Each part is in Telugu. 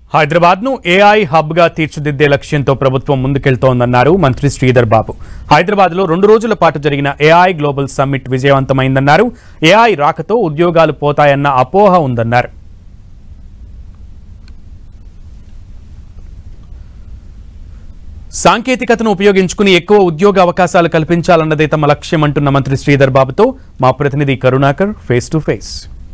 హైదరాబాద్ ను ఏఐ హబ్ గా తీర్చిదిద్దే లక్ష్యంతో ప్రభుత్వం ముందుకెళ్తోందన్నారు మంత్రి శ్రీధర్ బాబు హైదరాబాద్ లో రెండు రోజుల పాటు జరిగిన ఏఐ గ్లోబల్ సమ్మిట్ విజయవంతమైందన్నారు ఏఐ రాకతో ఉద్యోగాలు పోతాయన్న అపోహ ఉందన్నారు సాంకేతికతను ఉపయోగించుకుని ఎక్కువ ఉద్యోగ అవకాశాలు కల్పించాలన్నదే తమ లక్ష్యం అంటున్న మంత్రి శ్రీధర్ బాబుతో మా ప్రతినిధి Karunakar face to face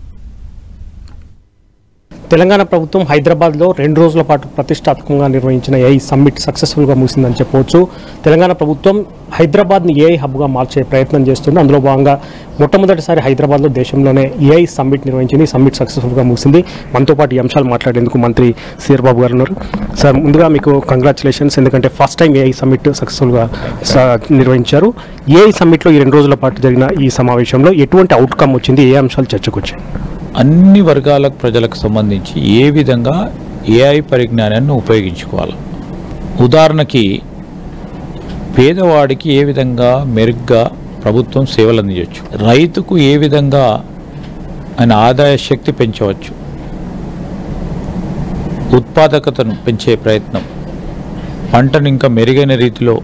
Telangana ప్రభుత్వం హైదరాబాద్లో రెండు రోజుల పాటు ప్రతిష్టాత్మకంగా నిర్వహించిన ఏఐ సమ్మిట్ సక్సెస్ఫుల్గా ముగిసిందని చెప్పవచ్చు తెలంగాణ ప్రభుత్వం హైదరాబాద్ని ఏఐ హబ్గా మార్చే ప్రయత్నం చేస్తుంది అందులో భాగంగా మొట్టమొదటిసారి హైదరాబాద్లో దేశంలోనే ఏఐ సమ్మిట్ నిర్వహించింది ఈ సమ్మిట్ సక్సెస్ఫుల్గా ముగిసింది మనతో పాటు ఈ అంశాలు మాట్లాడేందుకు మంత్రి సీఆర్ బాబు గారు ఉన్నారు సార్ ముందుగా మీకు కంగ్రాచులేషన్స్ ఎందుకంటే ఫస్ట్ టైం ఏఐ సమ్మిట్ సక్సెస్ఫుల్గా స- నిర్వహించారు ఏఐ సమ్మిట్లో ఈ రెండు రోజుల పాటు జరిగిన ఈ సమావేశంలో ఎటువంటి అవుట్కమ్ వచ్చింది ఏ అంశాలు చర్చకు వచ్చాయి అన్ని వర్గాల ప్రజలకు సంబంధించి ఏ విధంగా ఏఐ పరిజ్ఞానాన్ని ఉపయోగించుకోవాలి ఉదాహరణకి పేదవాడికి ఏ విధంగా మెరుగ్గా ప్రభుత్వం సేవలు అందించవచ్చు రైతుకు ఏ విధంగా ఆయన ఆదాయ శక్తి పెంచవచ్చు ఉత్పాదకతను పెంచే ప్రయత్నం పంటను ఇంకా మెరుగైన రీతిలో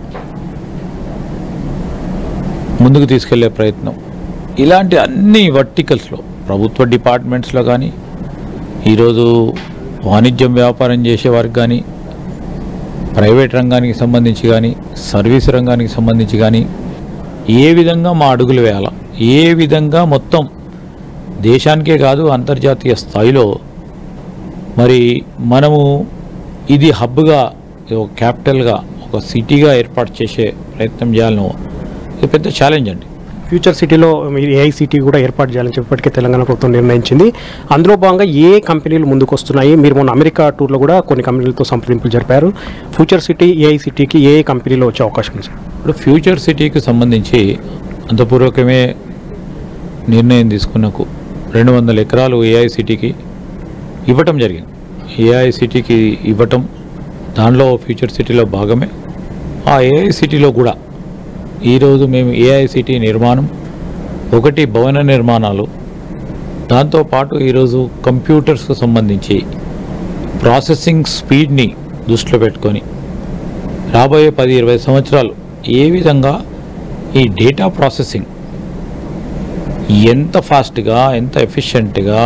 ముందుకు తీసుకెళ్లే ప్రయత్నం ఇలాంటి అన్ని వర్టికల్స్లో ప్రభుత్వ డిపార్ట్మెంట్స్లో కానీ ఈరోజు వాణిజ్యం వ్యాపారం చేసేవారికి కానీ ప్రైవేట్ రంగానికి సంబంధించి కానీ సర్వీస్ రంగానికి సంబంధించి కానీ ఏ విధంగా మా అడుగులు వేయాలా ఏ విధంగా మొత్తం దేశానికే కాదు అంతర్జాతీయ స్థాయిలో మరి మనము ఇది హబ్గా ఒక క్యాపిటల్గా ఒక సిటీగా ఏర్పాటు చేసే ప్రయత్నం చేయాలను ఇది పెద్ద ఛాలెంజ్ అండి ఫ్యూచర్ సిటీలో మీరు ఏఐ సిటీ కూడా ఏర్పాటు చేయాలని చెప్పిప్పటికే తెలంగాణ ప్రభుత్వం నిర్ణయించింది అందులో భాగంగా ఏ కంపెనీలు ముందుకు వస్తున్నాయి మీరు మొన్న అమెరికా టూర్లో కూడా కొన్ని కంపెనీలతో సంప్రదింపులు జరిపారు ఫ్యూచర్ సిటీ ఏఐ సిటీకి ఏ ఏ కంపెనీలో వచ్చే అవకాశం ఉంది సార్ ఇప్పుడు ఫ్యూచర్ సిటీకి సంబంధించి అంతపూర్వకమే నిర్ణయం తీసుకున్నకు రెండు వందల ఎకరాలు ఏఐసిటీకి ఇవ్వటం జరిగింది ఏఐసిటీకి ఇవ్వటం దానిలో ఫ్యూచర్ సిటీలో భాగమే ఆ ఏఐసిటీలో కూడా ఈరోజు మేము ఏఐసిటీ నిర్మాణం ఒకటి భవన నిర్మాణాలు దాంతోపాటు ఈరోజు కంప్యూటర్స్కు సంబంధించి ప్రాసెసింగ్ స్పీడ్ని దృష్టిలో పెట్టుకొని రాబోయే పది ఇరవై సంవత్సరాలు ఏ విధంగా ఈ డేటా ప్రాసెసింగ్ ఎంత ఫాస్ట్గా ఎంత ఎఫిషియెంట్గా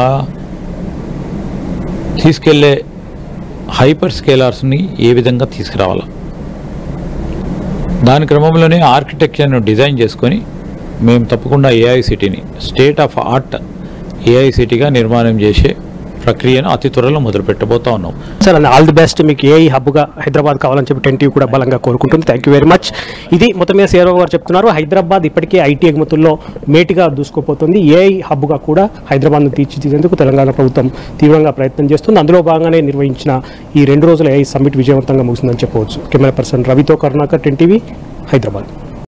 తీసుకెళ్లే హైపర్ స్కేలర్స్ని ఏ విధంగా తీసుకురావాలా దాని క్రమంలోనే ఆర్కిటెక్చర్ను డిజైన్ చేసుకొని మేము తప్పకుండా ఏఐసిటీని స్టేట్ ఆఫ్ ఆర్ట్ ఏఐసిటీగా నిర్మాణం చేసే ప్రక్రియను అతి త్వరలో మొదలు పెట్టబోతా ఉన్నాం sir and all the best మీకు ఏఐ హబ్గా హైదరాబాద్ కావాలని చెప్పి టెన్ టీవీ కూడా బలంగా కోరుకుంటుంది థ్యాంక్ యూ వెరీ మచ్ ఇది మొత్తం మీద సీఆర్ఓ గారు చెప్తున్నారు హైదరాబాద్ ఇప్పటికే ఐటీ ఎగుమతుల్లో మేటిగా దూసుకుపోతుంది ఏఐ హబ్గా కూడా హైదరాబాద్ను తీర్చిదిద్దేందుకు తెలంగాణ ప్రభుత్వం తీవ్రంగా ప్రయత్నం చేస్తుంది అందులో భాగంగానే నిర్వహించిన ఈ రెండు రోజుల ఏఐ సమ్మిట్ విజయవంతంగా ముగిసిందని చెప్పవచ్చు కెమెరా పర్సన్ రవితో కరుణాకర్ టెన్ టీవీ హైదరాబాద్